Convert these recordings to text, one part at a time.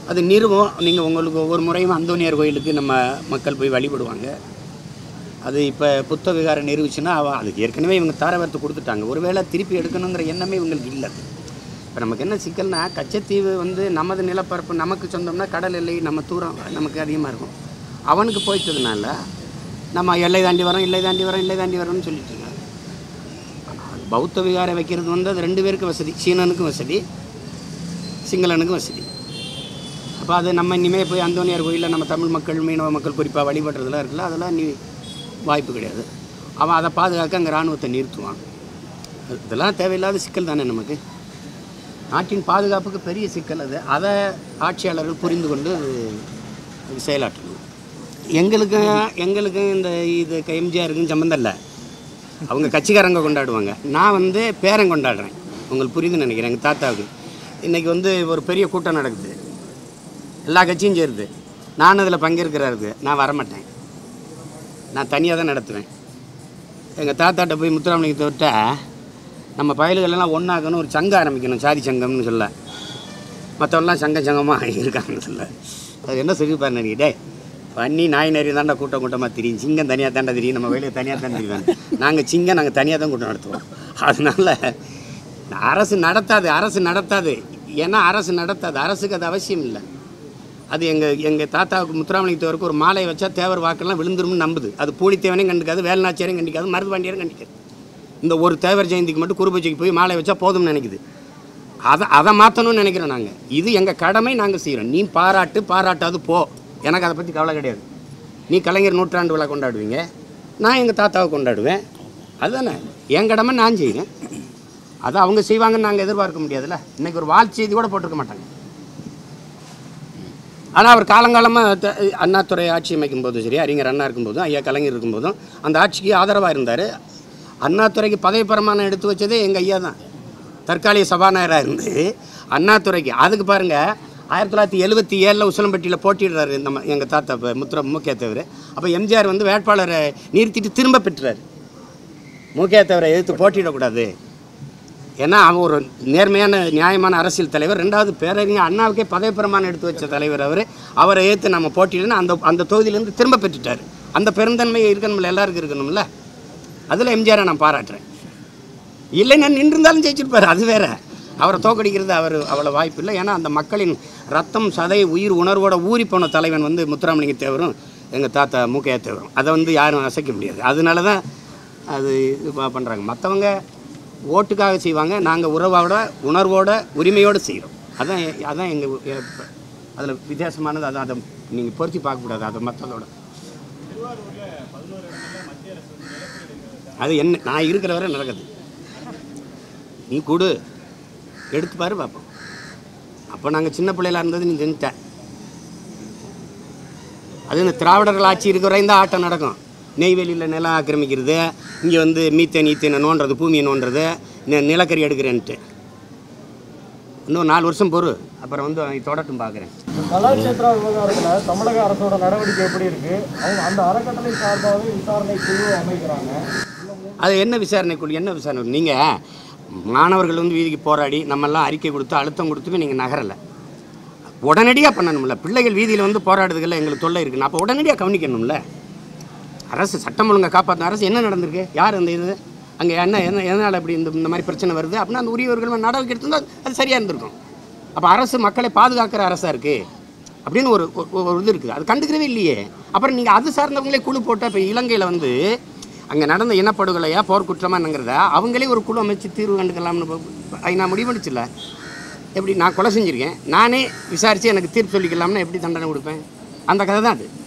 அது நிறுவம் நீங்கள் உங்களுக்கு ஒவ்வொரு முறையும் அந்தோனியார் கோயிலுக்கு நம்ம மக்கள் போய் வழிபடுவாங்க அது இப்போ புத்த விகாரம் நிறுவிச்சுன்னா அவ அதுக்கு ஏற்கனவே இவங்க தாரவரத்தை கொடுத்துட்டாங்க ஒருவேளை திருப்பி எடுக்கணுங்கிற எண்ணமே இவங்களுக்கு இல்லை இப்போ நமக்கு என்ன சிக்கல்னா கச்சத்தீவு வந்து நமது நிலப்பரப்பு நமக்கு சொந்தம்னா கடல் எல்லை நம்ம தூரம் நமக்கு அதிகமாக இருக்கும் அவனுக்கு போயிட்டதுனால நம்ம எல்லை தாண்டி வரோம் எல்லை தாண்டி வரோம் எல்லை தாண்டி வரோம்னு சொல்லிட்டு இருக்காங்க பௌத்த விகாரம் வைக்கிறது வந்து அது ரெண்டு பேருக்கு வசதி சீனனுக்கும் வசதி சிங்களனுக்கும் வசதி அப்போ அது நம்ம இனிமேல் போய் அந்தோனியார் கோயிலில் நம்ம தமிழ் மக்கள் மீனவ மக்கள் குறிப்பாக வழிபடுறதுலாம் இருக்குல்ல அதெல்லாம் நீ வாய்ப்பு கிடையாது அவன் அதை பாதுகாக்க அங்கே இராணுவத்தை நிறுத்துவான் அது- இதெல்லாம் தேவையில்லாத சிக்கல் தானே நமக்கு நாட்டின் பாதுகாப்புக்கு பெரிய சிக்கல் அது அதை ஆட்சியாளர்கள் புரிந்து கொண்டு அது செயலாற்றணும் எங்களுக்கு எங்களுக்கு இந்த இது எம்ஜிஆருக்கும் சம்மந்தம் இல்லை அவங்க கட்சிக்காரங்க கொண்டாடுவாங்க நான் வந்து பேரன் கொண்டாடுறேன் உங்களுக்கு புரியுதுன்னு நினைக்கிறேன் எங்கள் தாத்தாவுக்கு இன்றைக்கி வந்து ஒரு பெரிய கூட்டம் நடக்குது எல்லா கட்சியும் சேருது நான் அதில் பங்கேற்கிறாருக்கு நான் வரமாட்டேன் நான் தனியாக தான் நடத்துவேன் எங்கள் தாத்தாட்ட போய் முத்துராமலிங்கத்தை விட்ட நம்ம பயல்களெல்லாம் ஒன்றாக்கணும் ஒரு சங்கம் ஆரம்பிக்கணும் சாதி சங்கம்னு சொல்ல மற்றவெல்லாம் சங்க சங்கமாக இருக்காங்கன்னு சொல்ல அது என்ன சொல்லியிருப்பாரு நினைக்கிட்டே டேய் பன்னி நாய் நரி தாண்டா கூட்டம் கூட்டமாக தெரியும் சிங்கம் தனியாக தாண்டா தெரியும் நம்ம வெளியே தனியாக தான் தெரியும் நாங்கள் சிங்கம் நாங்கள் தனியாக தான் கூட்டம் நடத்துவோம் அதனால அரசு நடத்தாது அரசு நடத்தாது ஏன்னா அரசு நடத்தாது அரசுக்கு அது அவசியம் இல்லை அது எங்கள் எங்கள் தாத்தாவுக்கு முத்துராமலிங்கத்தேவருக்கு ஒரு மாலையை வச்சா தேவர் வாக்கெல்லாம் விழுந்துரும்னு நம்புது அது பூலித்தேவனையும் கண்டுக்காது வேலுநாச்சியாரையும் கண்டிக்காது மருதுபாண்டியரும் கண்டிக்காது இந்த ஒரு தேவர் ஜெயந்திக்கு மட்டும் குருபூஜைக்கு போய் மாலை வச்சா போதும்னு நினைக்குது அதை அதை மாற்றணும்னு நினைக்கிறோம் நாங்கள் இது எங்கள் கடமை நாங்கள் செய்கிறோம் நீ பாராட்டு பாராட்டாது போ எனக்கு அதை பற்றி கவலை கிடையாது நீ கலைஞர் நூற்றாண்டு விழா கொண்டாடுவீங்க நான் எங்கள் தாத்தாவை கொண்டாடுவேன் அதுதானே என் கடமை நான் செய்கிறேன் அதை அவங்க செய்வாங்கன்னு நாங்கள் எதிர்பார்க்க முடியாதுல்ல இன்னைக்கு ஒரு வாழ் செய்தி கூட போட்டிருக்க மாட்டாங்க ஆனால் அவர் காலங்காலமாக அண்ணாதுறை ஆட்சி அமைக்கும் போதும் சரி அறிஞர் அண்ணா இருக்கும்போதும் ஐயா கலைஞர் இருக்கும்போதும் அந்த ஆட்சிக்கு ஆதரவாக இருந்தார் அண்ணாதுறைக்கு பதவி பிரமாணம் எடுத்து வச்சதே எங்கள் ஐயா தான் தற்காலிக சபாநாயகராக இருந்து அண்ணாதுறைக்கு அதுக்கு பாருங்கள் ஆயிரத்தி தொள்ளாயிரத்தி எழுபத்தி ஏழில் உசிலம்பட்டியில் போட்டிடுறாரு நம்ம எங்கள் தாத்தா இப்போ முத்துர முக்கியத்தவர் அப்போ எம்ஜிஆர் வந்து வேட்பாளரை நிறுத்திட்டு திரும்ப பெற்றார் முக்கியத்தவரை எதிர்த்து போட்டியிடக்கூடாது ஏன்னா அவன் ஒரு நேர்மையான நியாயமான அரசியல் தலைவர் ரெண்டாவது பேரறிஞர் அண்ணாவுக்கே பதவி பிரமாணம் எடுத்து வச்ச தலைவர் அவர் அவரை ஏற்று நம்ம போட்டியிடணும் அந்த அந்த தொகுதியிலேருந்து திரும்ப பெற்றுட்டார் அந்த பெருந்தன்மை இருக்கணும்ல எல்லாருக்கும் இருக்கணும்ல அதில் எம்ஜிஆரை நான் பாராட்டுறேன் இல்லை நான் நின்றிருந்தாலும் ஜெயிச்சிருப்பார் அது வேற அவரை தோக்கடிக்கிறது அவர் அவ்வளோ வாய்ப்பு இல்லை ஏன்னா அந்த மக்களின் ரத்தம் சதை உயிர் உணர்வோட ஊறி போன தலைவன் வந்து முத்துராமலிங்க தேவரும் எங்கள் தாத்தா மூக்கையா தேவரும் அதை வந்து யாரும் அசைக்க முடியாது அதனால தான் அது இது பண்ணுறாங்க மற்றவங்க ஓட்டுக்காக செய்வாங்க நாங்கள் உறவோட உணர்வோட உரிமையோடு செய்கிறோம் அதான் எ- அதான் எங்கள் அதில் வித்தியாசமானது அதான் அதை நீங்கள் பொருத்தி பார்க்கக்கூடாது அதை மற்றதோட அது என்ன நான் இருக்கிற வரை நடக்குது நீ கொடு எடுத்து பாரு பார்ப்போம் அப்போ நாங்கள் சின்ன பிள்ளையில இருந்தது நீ செஞ்சுட்ட அது இந்த திராவிடர்கள் ஆட்சி இருக்கிற வரையும் தான் ஆட்டம் நடக்கும் நெய்வேலியில் நிலம் ஆக்கிரமிக்கிறது இங்கே வந்து மீத்தேன் ஈத்தேனை நோண்டுறது பூமியை நோண்டுறது நி- நிலக்கரி எடுக்கிறேன்ட்டு இன்னும் நாலு வருஷம் பொறு அப்புறம் வந்து அவன் தொடட்டும் பார்க்குறேன் கலாட்சேத்ரா விவகாரத்துல தமிழக அரசோட நடவடிக்கை எப்படி இருக்கு அவங்க அந்த அறக்கட்டளை சார்பாகவே விசாரணை குழு அமைக்கிறாங்க அது என்ன விசாரணை குழு என்ன விசாரணை நீங்கள் மாணவர்கள் வந்து வீதிக்கு போராடி நம்மெல்லாம் அறிக்கை கொடுத்து அழுத்தம் கொடுத்துமே நீங்கள் நகரலை உடனடியாக பண்ணணும்ல பிள்ளைகள் வீதியில் வந்து போராடுறதுக்கெல்லாம் எங்களுக்கு தொல்லை இருக்குன்னு அப்போ உடனடியாக கவனிக்கணும்ல அரசு சட்டம் ஒழுங்கை காப்பாற்றின அரசு என்ன நடந்திருக்கு யார் அந்த இது அங்கே என்ன என்ன எதனால் இப்படி இந்த இந்த மாதிரி பிரச்சனை வருது அப்படின்னா அந்த உரியவர்கள் மேல நடவடிக்கை எடுத்திருந்தா அது சரியாக இருந்திருக்கும் அப்போ அரசு மக்களை பாதுகாக்கிற அரசாக இருக்குது அப்படின்னு ஒரு ஒரு- ஒரு இது இருக்குது அது கண்டுக்கிறவே இல்லையே அப்புறம் நீங்கள் அது சார்ந்தவங்களே குழு போட்டால் இப்போ இலங்கையில் வந்து அங்கே நடந்த இனப்படுகொலையா போர்க்குற்றமா என்னங்கிறத அவங்களே ஒரு குழு அமைச்சு தீர்வு கண்டுக்கலாம்னு ப- ப- ஐநா முடிவெடுச்சுல எப்படி நான் கொலை செஞ்சுருக்கேன் நானே விசாரித்து எனக்கு தீர்ப்பு சொல்லிக்கலாம்னா எப்படி தண்டனை கொடுப்பேன் அந்த கதை தான் அது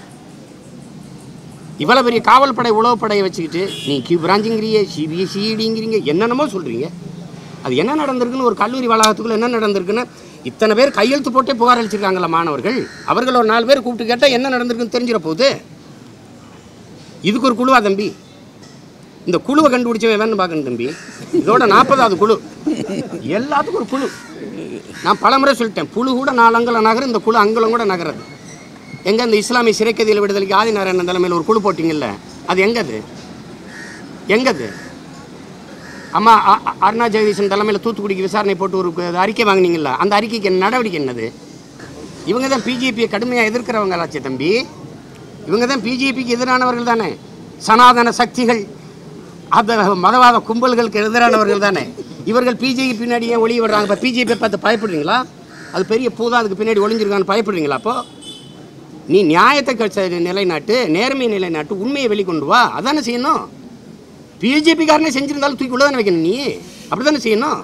இவ்வளோ பெரிய காவல் படை உளவு படையை வச்சுக்கிட்டு நீ கியூ பிராஞ்சுங்கிறீங்க சிபிஐ சிஇடிங்கிறீங்க என்னென்னமோ சொல்கிறீங்க அது என்ன நடந்திருக்குன்னு ஒரு கல்லூரி வளாகத்துக்குள்ள என்ன நடந்திருக்குன்னு இத்தனை பேர் கையெழுத்து போட்டே புகார் அளிச்சிருக்காங்களா மாணவர்கள் அவர்கள் ஒரு நாலு பேர் கூப்பிட்டு கேட்டால் என்ன நடந்திருக்குன்னு தெரிஞ்சிட போகுது இதுக்கு ஒரு குழுவா தம்பி இந்த குழுவை கண்டுபிடிச்சவன் வேணும்னு பார்க்கணும் தம்பி இதோட நாற்பதாவது குழு எல்லாத்துக்கும் ஒரு குழு நான் பலமுறை சொல்லிட்டேன் புழு கூட நாலு அங்கலம் நகரும் இந்த குழு அங்கலம் கூட நகருது எங்க இந்த இஸ்லாமிய சிறைக்கதியில் விடுதலைக்கு ஆதிநாராயணன் தலைமையில் ஒரு குழு போட்டிங்கல்ல அது எங்க அது எங்க அது அம்மா அ- அ- அருணா ஜெகதீசன் தலைமையில் தூத்துக்குடிக்கு விசாரணை போட்டு ஒரு கு- அறிக்கை வாங்குனீங்கல்ல அந்த அறிக்கைக்கு என்ன நடவடிக்கை என்னது இவங்க தான் பிஜேபியை கடுமையாக எதிர்க்கிறவங்களாச்சே தம்பி இவங்க தான் பிஜேபிக்கு எதிரானவர்கள் தானே சனாதன சக்திகள் அந்த மதவாத கும்பல்களுக்கு எதிரானவர்கள் தானே இவர்கள் பிஜேபி பின்னாடி ஏன் ஒளிய விடுறாங்க இப்போ பிஜேபி பார்த்து பயப்படுறீங்களா அது பெரிய பூதா அதுக்கு பின்னாடி ஒளிஞ்சிருக்கான்னு பயப்படுறீங்களா அப்போ நீ நியாயத்தை க- நிலைநாட்டு நேர்மையை நிலைநாட்டு உண்மையை வெளிக்கொண்டு வா அதானே செய்யணும் பிஜேபிக்காரனே செஞ்சிருந்தாலும் தூக்கி உள்ள தானே வைக்கணும் நீ அப்படி தானே செய்யணும்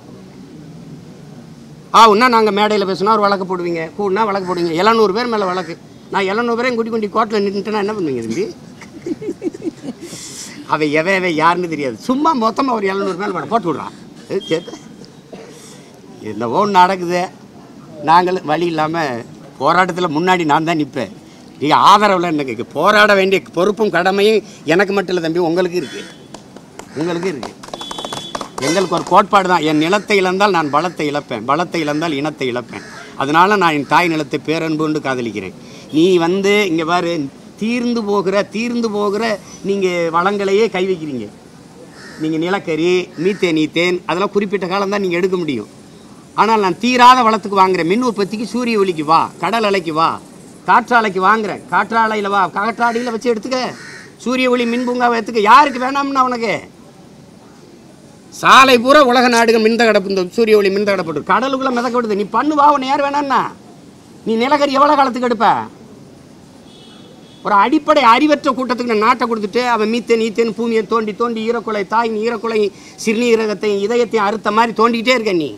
ஆ உன்னா நாங்கள் மேடையில் பேசினா ஒரு வழக்கு போடுவீங்க கூடனா வழக்கு போடுவீங்க எழுநூறு பேர் மேலே வழக்கு நான் எழுநூறு பேரையும் கூட்டி கொண்டு கோர்ட்டில் நின்றுட்டேன்னா என்ன பண்ணுவீங்க தம்பி அவன் எவன் எவன் யாருன்னு தெரியாது சும்மா மொத்தமாக ஒரு எழுநூறு மேலே வழக்கு போட்டு விட்றான் இது சேத்த என்னவோ ஒன்று நடக்குது நாங்கள் வழி இல்லாமல் போராட்டத்தில் முன்னாடி நான் தான் நிற்பேன் நீங்கள் ஆதரவில் என்ன கேட்கு போராட வேண்டிய பொறுப்பும் கடமையும் எனக்கு மட்டும் இல்லை தம்பி உங்களுக்கு இருக்குது உங்களுக்கு இருக்குது எங்களுக்கு ஒரு கோட்பாடு தான் என் நிலத்தை இழந்தால் நான் பலத்தை இழப்பேன் பலத்தை இழந்தால் இனத்தை இழப்பேன் அதனால நான் என் தாய் நிலத்தை பேரன்புண்டு காதலிக்கிறேன் நீ வந்து இங்கே பாரு தீர்ந்து போகிற தீர்ந்து போகிற நீங்கள் வளங்களையே கை வைக்கிறீங்க நீங்கள் நிலக்கரி மீத்தேன் நீத்தேன் அதெல்லாம் குறிப்பிட்ட காலம் தான் நீங்கள் எடுக்க முடியும் ஆனால் நான் தீராத வளத்துக்கு வாங்குறேன் மின் உற்பத்திக்கு சூரிய ஒளிக்கு வா கடல் அலைக்கு வா காற்றாலைக்கு வாங்குறேன் காற்றாலையில் வா காற்றாடியில் வச்சு எடுத்துக்க சூரிய ஒளி மின் பூங்காவை எடுத்துக்க யாருக்கு வேணாம்னா உனக்கு சாலை பூரா உலக நாடுகள் மின்த கிடப்பு இந்த சூரிய ஒளி மின்த கிடப்பட்டு கடலுக்குள்ள மிதக்க விடுது நீ பண்ணுவா உன்னை யார் வேணான்னா நீ நிலக்கரி எவ்வளோ காலத்துக்கு எடுப்ப ஒரு அடிப்படை அறிவற்ற கூட்டத்துக்கு நான் நாட்டை கொடுத்துட்டு அவன் மீத்தேன் ஈத்தேன் பூமியை தோண்டி தோண்டி ஈரக்குலை தாய் ஈரக்குலை சிறுநீரகத்தையும் இதயத்தையும் அறுத்த மாதிரி தோண்டிக்கிட்டே இருக்க நீ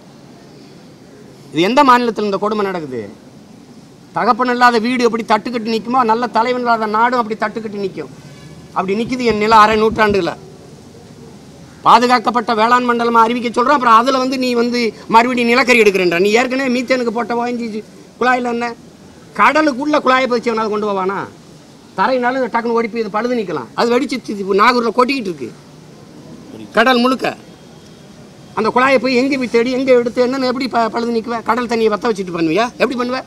இது எந்த மாநிலத்தில் இந்த கொடுமை நடக்குது தகப்பன் இல்லாத வீடு எப்படி தட்டுக்கட்டு நிற்குமோ நல்ல தலைவன் இல்லாத நாடும் அப்படி தட்டுக்கட்டு நிற்கும் அப்படி நிற்குது என் நிலம் அரை நூற்றாண்டுல பாதுகாக்கப்பட்ட வேளாண் மண்டலமாக அறிவிக்க சொல்கிறோம் அப்புறம் அதில் வந்து நீ வந்து மறுபடியும் நிலக்கரி எடுக்கிறேன்ற நீ ஏற்கனவே மீத்தேனுக்கு போட்ட வாங்கி குழாயில் என்ன கடலுக்குள்ளே குழாயை பதிச்சு அவனால் கொண்டு போவானா தரையினாலும் டக்குன்னு ஓடி போய் இது பழுது நிற்கலாம் அது வெடிச்சு தி- நாகூரில் கொட்டிக்கிட்டு இருக்கு கடல் முழுக்க அந்த குழாயை போய் எங்கே போய் தேடி எங்கே எடுத்து என்னன்னு எப்படி ப பழுது நிற்குவேன் கடல் தண்ணியை வத்த வச்சுட்டு பண்ணுவியா எப்படி பண்ணுவேன்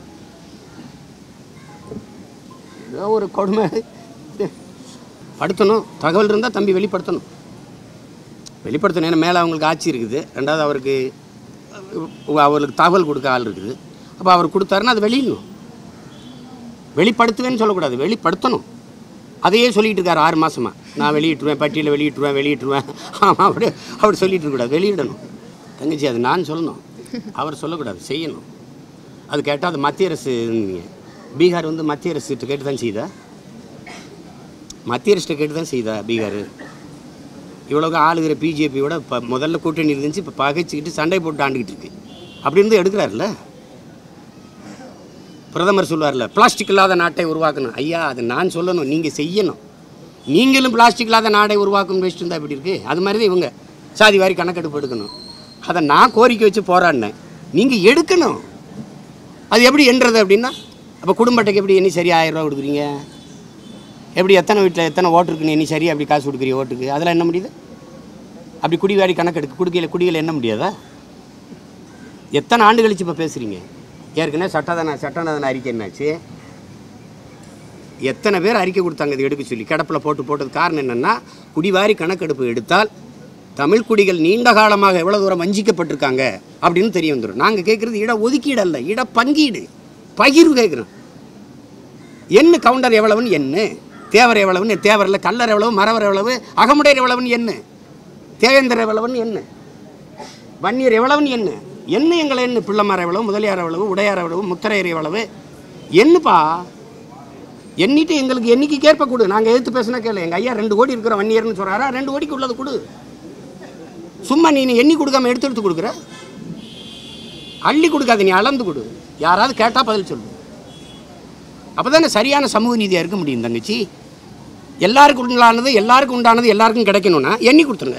ஏதோ ஒரு கொடுமை படுத்தணும் தகவல் இருந்தால் தம்பி வெளிப்படுத்தணும் வெளிப்படுத்தணும் ஏன்னா மேலே அவங்களுக்கு ஆட்சி இருக்குது ரெண்டாவது அவருக்கு அஹ், அவருக்கு தகவல் கொடுக்க ஆள் இருக்குது அப்போ அவர் கொடுத்தாருன்னா அது வெளியிடணும் வெளிப்படுத்துவேன்னு சொல்லக்கூடாது வெளிப்படுத்தணும் அதையே சொல்லிட்டு இருக்காரு ஆறு மாசமா நான் வெளியிட்டுருவேன் பட்டியலில் வெளியிட்டுருவேன் வெளியிட்டுருவேன் ஆமாம் அப்படி அப்படி சொல்லிட்டு இருக்கக்கூடாது வெளியிடணும் தங்கச்சி அது நான் சொல்லணும் அவர் சொல்லக்கூடாது செய்யணும் அது கேட்டால் அது மத்திய அரசு பீகார் வந்து மத்திய அரசுகிட்ட கேட்டு தான் செய்தா மத்திய அரசு கேட்டு தான் செய்தா பீகார் இவ்வளோக்கு ஆளுகிற பிஜேபியோட இப்போ முதல்ல கூட்டணி இருந்துச்சு இப்போ பகைச்சிக்கிட்டு சண்டை போட்டு ஆண்டுக்கிட்டு இருக்கு அப்படி இருந்து எடுக்கிறாருல்ல பிரதமர் சொல்லுவார்ல பிளாஸ்டிக் இல்லாத நாட்டை உருவாக்கணும் ஐயா அது நான் சொல்லணும் நீங்கள் செய்யணும் நீங்களும் பிளாஸ்டிக் இல்லாத நாடை உருவாக்கணும்னு வச்சுட்டு இருந்தா இப்படி இருக்கு அது மாதிரி தான் இவங்க சாதி வாரி கணக்கெடுப்பு எடுக்கணும் அதை நான் கோரிக்கை வச்சு போராடினேன் நீங்கள் எடுக்கணும் அது எப்படி என்றது அப்படின்னா அப்போ குடும்ப அட்டைக்கு எப்படி எண்ணி சரி ஆயிரம் ரூபா கொடுக்குறீங்க எப்படி எத்தனை வீட்டில் எத்தனை ஓட்டு இருக்குன்னு எண்ணி சரியா அப்படி காசு கொடுக்குறீங்க ஓட்டுக்கு அதெல்லாம் என்ன முடியுது அப்படி குடிவாரி கணக்கெடுக்க குடிக்கையில் குடியில் என்ன முடியாதா எத்தனை ஆண்டு கழிச்சு இப்போ பேசுகிறீங்க ஏற்கனவே சட்டதான சட்டநாதன அறிக்கை என்னாச்சு எத்தனை பேர் அறிக்கை கொடுத்தாங்க இது எடுக்க சொல்லி கிடப்பில் போட்டு போட்டது காரணம் என்னென்னா குடிவாரி கணக்கெடுப்பு எடுத்தால் தமிழ் குடிகள் நீண்ட காலமாக எவ்வளோ தூரம் வஞ்சிக்கப்பட்டிருக்காங்க அப்படின்னு தெரிய வந்துடும் நாங்கள் கேட்குறது இட ஒதுக்கீடு அல்ல இட பங்கீடு பகிர்வு கேட்குறோம் என்ன கவுண்டர் எவ்வளவுன்னு என்ன தேவர் எவ்வளவுன்னு தேவரில் கல்லர் எவ்வளவு மறவர் எவ்வளவு அகமுடையர் எவ்வளவுன்னு என்ன தேவேந்தர் எவ்வளவுன்னு என்ன வன்னியர் எவ்வளவுன்னு என்ன என்ன எங்களை என்ன பிள்ளைமார் எவ்வளவு முதலியார் எவ்வளவு உடையார் எவ்வளவு முத்தரையர் எவ்வளவு என்னப்பா எண்ணிட்டு எங்களுக்கு எண்ணிக்கைக்கு ஏற்ப கொடு நாங்கள் எதிர்த்து பேசினா கேளு எங்கள் ஐயா ரெண்டு கோடி இருக்கிற வன்னியர்னு சொல்கிறாரா ரெண்டு கோடிக்கு உள்ளது கொடு சும்மா நீ எண்ணி கொடுக்காம எடுத்து எடுத்து கொடுக்குற அள்ளி கொடுக்காத நீ அளந்து கொடு யாராவது கேட்டால் பதில் சொல்லு அப்போ தானே சரியான சமூக நீதியாக இருக்க முடியும் தங்கச்சி எல்லாருக்கும் உண்டானது எல்லாருக்கும் உண்டானது எல்லாருக்கும் கிடைக்கணும்னா எண்ணி கொடுத்துருங்க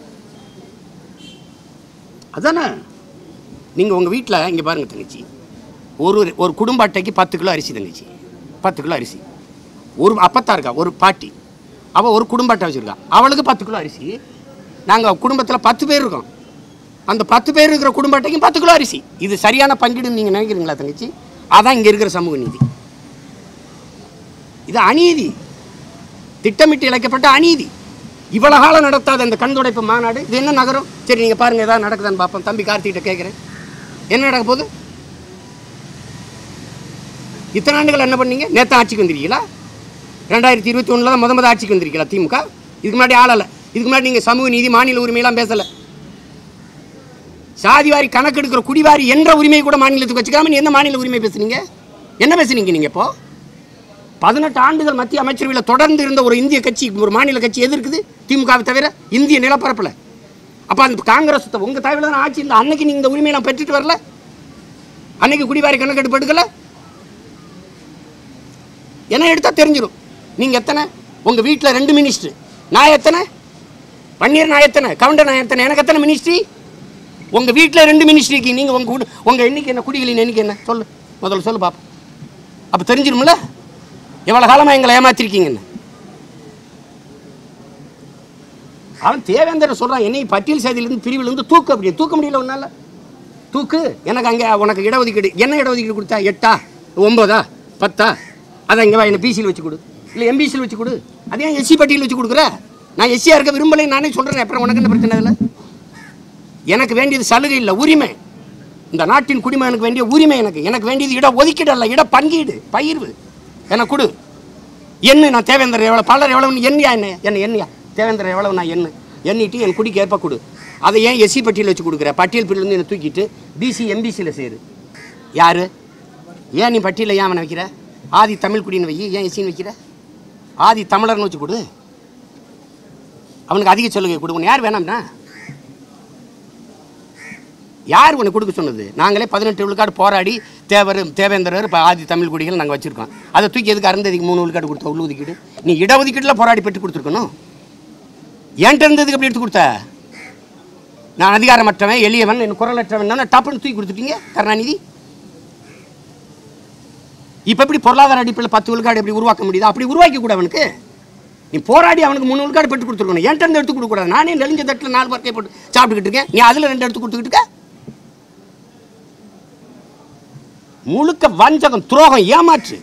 அதானே நீங்கள் உங்கள் வீட்டில் இங்கே பாருங்க தங்கச்சி ஒரு ஒரு குடும்ப அட்டைக்கு பத்து கிலோ அரிசி தங்கச்சி பத்து கிலோ அரிசி ஒரு அப்பத்தா இருக்கா ஒரு பாட்டி அவள் ஒரு குடும்ப அட்டை வச்சுருக்கா அவளுக்கு பத்து கிலோ அரிசி நாங்கள் குடும்பத்தில் பத்து பேர் இருக்கோம் அந்த பத்து பேர் இருக்கிற குடும்ப அட்டைக்கும் பத்து கிலோ அரிசி இது சரியான பங்கீடுன்னு நீங்கள் நினைக்கிறீங்களா தங்கச்சி அதான் இங்கே இருக்கிற சமூக நீதி இது அநீதி திட்டமிட்டு இழைக்கப்பட்ட அநீதி இவ்வளவு காலம் நடத்தாத இந்த கண் துடைப்பு மாநாடு இது என்ன நகரம் சரி நீங்கள் பாருங்கள் ஏதாவது நடக்குதான்னு பார்ப்போம் தம்பி கார்த்திகிட்ட கேட்குறேன் என்ன நடக்க போகுது இத்தனை ஆண்டுகள் என்ன பண்ணீங்க நேற்று ஆட்சிக்கு வந்திருக்கீங்களா ரெண்டாயிரத்தி இருபத்தி ஒன்றில் தான் முத முத ஆட்சிக்கு வந்திருக்கீங்களா திமுக இதுக்கு முன்னாடி ஆளலை இதுக்கு முன்னாடி நீங்கள் சமூக நீதி மாநில உரிமையெல்லாம் பேசலை சாதிவாரி கணக்கெடுக்கிற குடிவாரி என்ற உரிமையை கூட மாநிலத்துக்கு வச்சுக்காம நீ எந்த மாநில உரிமை பேசுனீங்க என்ன பேசுனீங்க நீங்கள் இப்போ பதினெட்டு ஆண்டுகள் மத்திய அமைச்சரவையில் தொடர்ந்து இருந்த ஒரு இந்திய கட்சி ஒரு மாநில கட்சி எது இருக்குது திமுகவை தவிர இந்திய நிலப்பரப்பில் அப்போ அந்த காங்கிரஸ் உங்கள் தலைவில் தான் ஆட்சி இல்லை அன்னைக்கு நீங்கள் இந்த உரிமையை நான் பெற்றுட்டு வரல அன்னைக்கு குடிவாரி கணக்கெடுப்பு எடுக்கல என்ன எடுத்தால் தெரிஞ்சிடும் நீங்கள் எத்தனை உங்கள் வீட்டில் ரெண்டு மினிஸ்டர் நான் எத்தனை பன்னீர் நான் எத்தனை கவுண்டர் நான் எத்தனை எனக்கு எத்தனை மினிஸ்ட்ரி உங்கள் வீட்டில் ரெண்டு மினிஸ்ட்ரிக்கு நீங்கள் உங்கள் குடு உங்கள் எண்ணிக்கை என்ன குடிகளின் எண்ணிக்கை என்ன சொல்லு முதல்ல சொல்லு பாப்போம் அப்போ தெரிஞ்சிருமில்ல எவ்வளோ காலமாக எங்களை ஏமாத்திருக்கீங்கன்னு அவன் தேவேந்திர சொல்கிறான் என்னை பட்டியல் சாதியிலேருந்து பிரிவிலிருந்து தூக்கு அப்படி தூக்க முடியல உன்னால தூக்கு எனக்கு அங்கே உனக்கு இடஒதுக்கீடு என்ன இடஒதுக்கீடு கொடுத்தா எட்டா ஒம்போதா பத்தா அதை இங்கே வா என்ன பிசியில் வச்சு கொடு இல்லை எம்பிசியில் வச்சு கொடு அதே எஸ்சி பட்டியல் வச்சு கொடுக்குற நான் எஸ்சியாக இருக்க விரும்பலை நானே சொல்கிறேன் அப்புறம் உனக்கு என்ன பிரச்சனை இல்லை எனக்கு வேண்டியது சலுகை இல்லை உரிமை இந்த நாட்டின் குடிமகனுக்கு வேண்டிய உரிமை எனக்கு எனக்கு வேண்டியது இட ஒதுக்கீடு அல்ல இட பங்கீடு பகிர்வு எனக்கு கொடு எண்ணு நான் தேவேந்திரர் எவ்வளோ பலர் எவ்வளோன்னு எண்ணியா என்ன என்ன எண்ணியா தேவேந்திரர் எவ்வளவு நான் எண்ணு எண்ணிட்டு என் குடிக்கு ஏற்ப கொடு அதை ஏன் எஸ்சி பட்டியல் வச்சு கொடுக்குற பட்டியல் பிரிவிலேருந்து என்னை தூக்கிட்டு பிசி எம்பிசியில் சேரு யார் ஏன் நீ பட்டியலில் ஏன் அவனை வைக்கிற ஆதி தமிழ் குடின்னு வை ஏன் எஸ்சின்னு வைக்கிற ஆதி தமிழர்னு வச்சு கொடு அவனுக்கு அதிக சலுகை கொடு உன்னை யார் வேணாம்னா யார் உனக்கு கொடுக்க சொன்னது நாங்களே பதினெட்டு விழுக்காடு போராடி தேவர் தேவேந்திரர் இப்போ ஆதி தமிழ் குடிகள் நாங்கள் வச்சுருக்கோம் அதை தூக்கி எதுக்கு அருந்ததிக்கு மூணு விழுக்காடு கொடுத்த உள்ள ஒதுக்கீடு நீ இடஒதுக்கீட்டில் போராடி பெற்று கொடுத்துருக்கணும் என்கிட்ட இருந்ததுக்கு எப்படி எடுத்து கொடுத்த நான் அதிகாரமற்றவன் எளியவன் என் குரலற்றவன் டப்புன்னு தூக்கி கொடுத்துட்டீங்க கருணாநிதி இப்போ எப்படி பொருளாதார அடிப்படையில் பத்து விழுக்காடு எப்படி உருவாக்க முடியுது அப்படி உருவாக்கி கூட அவனுக்கு நீ போராடி அவனுக்கு மூணு விழுக்காடு பெற்று கொடுத்துருக்கணும் என்கிட்ட இருந்து எடுத்து கொடுக்கக்கூடாது நானே நெளிஞ்ச தட்டில் நாலு பறக்கை போட்டு சாப்பிட்டுக்கிட்டு இருக்கேன் நீ அதில் ரெண்டு எடுத்து கொடுத்துக்கிட்டு இருக்க முழுக்க வஞ்சகம் துரோகம் ஏமாற்று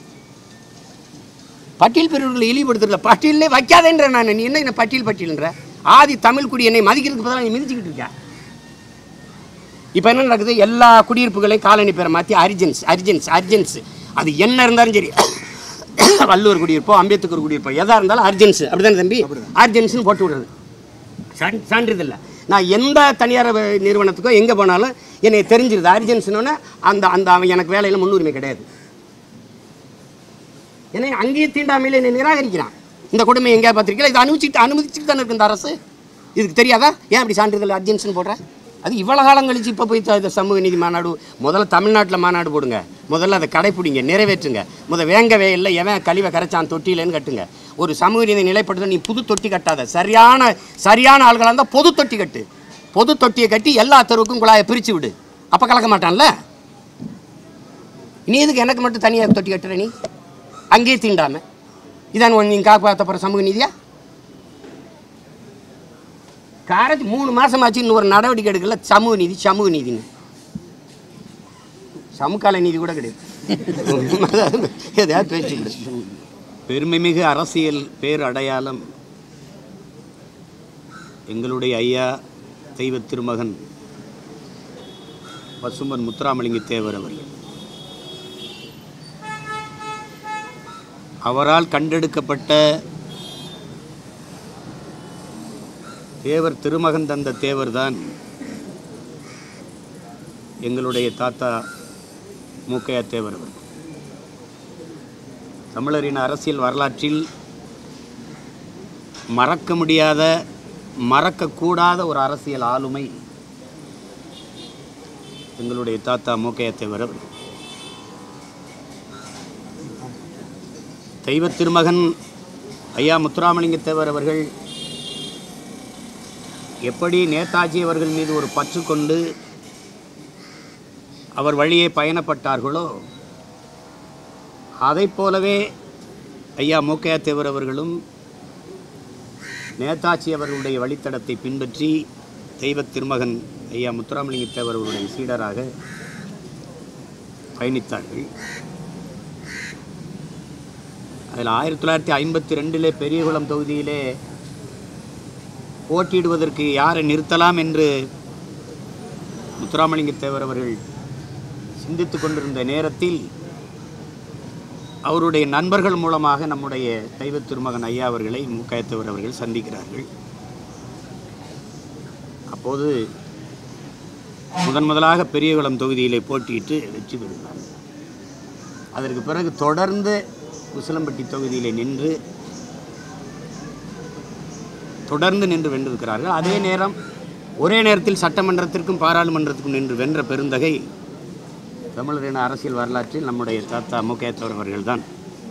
பட்டியல் பிரிவுகளை இழிவுபடுத்துறல பட்டியலே வைக்காதேன்ற நான் நீ என்ன என்ன பட்டியல் பட்டியல்ன்ற ஆதி தமிழ் குடி என்னை மதிக்கிறதுக்கு பதிலாக நீ மிதிச்சுக்கிட்டு இருக்க இப்போ என்ன நடக்குது எல்லா குடியிருப்புகளையும் காலனி பேரை மாற்றி அரிஜென்ஸ் அரிஜென்ஸ் அர்ஜென்ஸ் அது என்ன இருந்தாலும் சரி வள்ளுவர் குடியிருப்போ அம்பேத்கர் குடியிருப்போ எதாக இருந்தாலும் அர்ஜென்ஸ் அப்படிதானே தம்பி அர்ஜென்ஸ்னு போட்டு விடுறது சான் சான்றிதழ் நான் எந்த தனியார் வ- நிறுவனத்துக்கோ எங்கே போனாலும் என்னை தெரிஞ்சிருது அர்ஜென்ஸ்னோன்னே அந்த அந்த அவன் எனக்கு வேலையில் முன்னுரிமை கிடையாது என்னை அங்கேயே தீண்டாமையில் என்னை நிராகரிக்கிறான் இந்த கொடுமை எங்கேயா பார்த்துருக்கீங்களா இதை அனுமதிச்சுட்டு அனுமதிச்சுட்டு தானே இருக்கு இந்த அரசு இதுக்கு தெரியாதா ஏன் அப்படி சான்றிதழ் அர்ஜென்ஸ்னு போடுற அது இவ்வளோ காலம் கழிச்சு இப்போ போய் த- இந்த சமூக நீதி மாநாடு முதல்ல தமிழ்நாட்டில் மாநாடு போடுங்க முதல்ல அதை கடைப்பிடிங்க நிறைவேற்றுங்க முத வேங்க வேயில் எவன் கழிவை கரைச்சான் தொட்டியிலன்னு கட்டுங்க ஒரு சமூக நீதி நிலைப்படுத்த நீ புது தொட்டி கட்டாத சரியான சரியான ஆள்களாக இருந்தால் பொது தொட்டி கட்டு பொது தொட்டியை கட்டி எல்லா தெருவுக்கும் குழாயை பிரித்து விடு அப்போ கலக்க மாட்டான்ல நீ எதுக்கு எனக்கு மட்டும் தனியாக தொட்டி கட்டுற நீ அங்கேயே தீண்டாம இதான் உன் நீங்கள் காப்பாற்ற போகிற சமூக நீதியா காரத்து மூணு மாசமாச்சு இன்னும் ஒரு நடவடிக்கை எடுக்கல சமூக நீதி சமூக நீதின்னு சமகால நீதி கூட கிடையாது எதையாவது பேச்சுக்கிட்டு பெருமைமிகு அரசியல் பேர் அடையாளம் எங்களுடைய ஐயா தெய்வ திருமகன் பசும்பன் முத்துராமலிங்க தேவர் அவர்கள் அவரால் கண்டெடுக்கப்பட்ட தேவர் திருமகன் தந்த தேவர்தான் எங்களுடைய தாத்தா மூக்கையா தேவர் அவர் தமிழரின் அரசியல் வரலாற்றில் மறக்க முடியாத மறக்கக்கூடாத ஒரு அரசியல் ஆளுமை எங்களுடைய தாத்தா மூக்கையா தேவர் அவர் தெய்வ திருமகன் ஐயா முத்துராமலிங்க தேவர் அவர்கள் எப்படி நேதாஜி அவர்கள் மீது ஒரு பற்று கொண்டு அவர் வழியே பயணப்பட்டார்களோ அதைப் போலவே ஐயா மூக்கையா தேவர் அவர்களும் நேதாஜி அவர்களுடைய வழித்தடத்தை பின்பற்றி தெய்வ திருமகன் ஐயா முத்துராமலிங்க தேவர் அவர்களுடைய சீடராக பயணித்தார்கள் அதில் ஆயிரத்தி தொள்ளாயிரத்தி ஐம்பத்தி ரெண்டிலே பெரியகுளம் தொகுதியிலே போட்டியிடுவதற்கு யாரை நிறுத்தலாம் என்று முத்துராமலிங்க தேவர் அவர்கள் சிந்தித்து கொண்டிருந்த நேரத்தில் அவருடைய நண்பர்கள் மூலமாக நம்முடைய தெய்வ திருமகன் ஐயா அவர்களை முக்காயத்தவர் அவர்கள் சந்திக்கிறார்கள் அப்போது முதன் முதலாக பெரியகுளம் தொகுதியிலே போட்டியிட்டு வெற்றி பெறுகிறார் அதற்கு பிறகு தொடர்ந்து உசிலம்பட்டி தொகுதியிலே நின்று தொடர்ந்து நின்று வென்றிருக்கிறார்கள் அதே நேரம் ஒரே நேரத்தில் சட்டமன்றத்திற்கும் பாராளுமன்றத்திற்கும் நின்று வென்ற பெருந்தகை தமிழரின அரசியல் வரலாற்றில் நம்முடைய தாத்தா முகேத்தவர் அவர்கள்தான்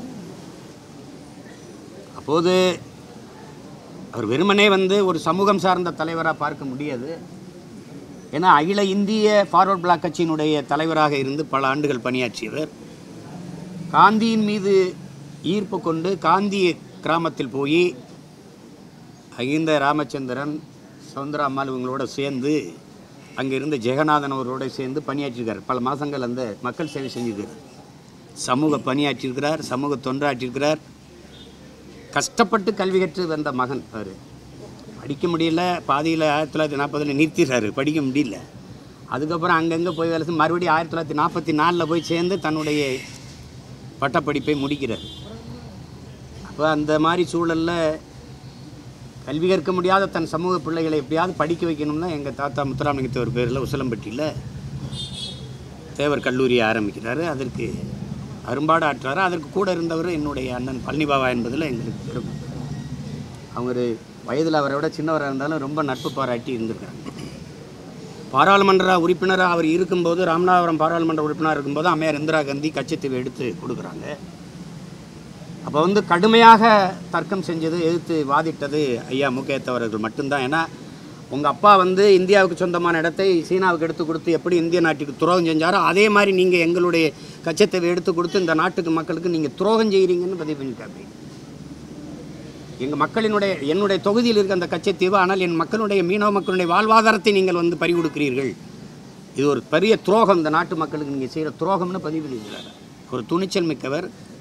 அப்போது அவர் வெறுமனே வந்து ஒரு சமூகம் சார்ந்த தலைவராக பார்க்க முடியாது ஏன்னா அகில இந்திய ஃபார்வர்ட் பிளாக் கட்சியினுடைய தலைவராக இருந்து பல ஆண்டுகள் பணியாற்றியவர் காந்தியின் மீது ஈர்ப்பு கொண்டு காந்தி கிராமத்தில் போய் அகிந்த ராமச்சந்திரன் சவுந்தர அம்மாள் இவங்களோட சேர்ந்து அங்கே இருந்த ஜெகநாதன் அவரோட சேர்ந்து பணியாற்றியிருக்கார் பல மாதங்கள் அந்த மக்கள் சேவை செஞ்சிருக்கிறார் சமூக பணியாற்றியிருக்கிறார் சமூக தொண்டாற்றியிருக்கிறார் கஷ்டப்பட்டு கல்வி கற்று வந்த மகன் அவர் படிக்க முடியல பாதியில் ஆயிரத்தி தொள்ளாயிரத்தி நாற்பதில் நிறுத்திடுறாரு படிக்க முடியல அதுக்கப்புறம் அங்கங்கே போய் வேலை செஞ்சு மறுபடியும் ஆயிரத்தி தொள்ளாயிரத்தி நாற்பத்தி நாலில் போய் சேர்ந்து தன்னுடைய பட்டப்படிப்பை முடிக்கிறார் அப்போ அந்த மாதிரி சூழலில் கல்வி கற்க முடியாத தன் சமூக பிள்ளைகளை எப்படியாவது படிக்க வைக்கணும்னா எங்கள் தாத்தா முத்துராமலிங்கத்தவர் பேரில் உசிலம்பட்டியில் தேவர் கல்லூரியை ஆரம்பிக்கிறாரு அதற்கு அரும்பாடு ஆற்றாரு அதற்கு கூட இருந்தவர் என்னுடைய அண்ணன் பழனிபாபா என்பதில் எங்களுக்கு பெருமை அவங்க ஒரு வயதில் அவரை விட சின்னவராக இருந்தாலும் ரொம்ப நட்பு பாராட்டி இருந்திருக்காங்க பாராளுமன்ற உறுப்பினராக அவர் இருக்கும்போது ராமநாதபுரம் பாராளுமன்ற உறுப்பினராக இருக்கும்போது அம்மையார் இந்திரா காந்தி கச்சத்தீவை எடுத்து கொடுக்குறாங்க அப்போ வந்து கடுமையாக தர்க்கம் செஞ்சது எதிர்த்து வாதிட்டது ஐயா முகேத்தவர்கள் மட்டும்தான் ஏன்னா உங்கள் அப்பா வந்து இந்தியாவுக்கு சொந்தமான இடத்தை சீனாவுக்கு எடுத்து கொடுத்து எப்படி இந்திய நாட்டுக்கு துரோகம் செஞ்சாரோ அதே மாதிரி நீங்கள் எங்களுடைய கச்சத்தீவை எடுத்து கொடுத்து இந்த நாட்டுக்கு மக்களுக்கு நீங்கள் துரோகம் செய்கிறீங்கன்னு பதிவு பண்ணிட்டாங்க எங்கள் மக்களினுடைய என்னுடைய தொகுதியில் இருக்க அந்த கச்சத்தீவு ஆனால் என் மக்களுடைய மீனவ மக்களுடைய வாழ்வாதாரத்தை நீங்கள் வந்து பறி கொடுக்கிறீர்கள் இது ஒரு பெரிய துரோகம் இந்த நாட்டு மக்களுக்கு நீங்கள் செய்கிற துரோகம்னு பதிவு பண்ணியிருக்கிறார் ஒரு துணிச்சல் மிக்கவர்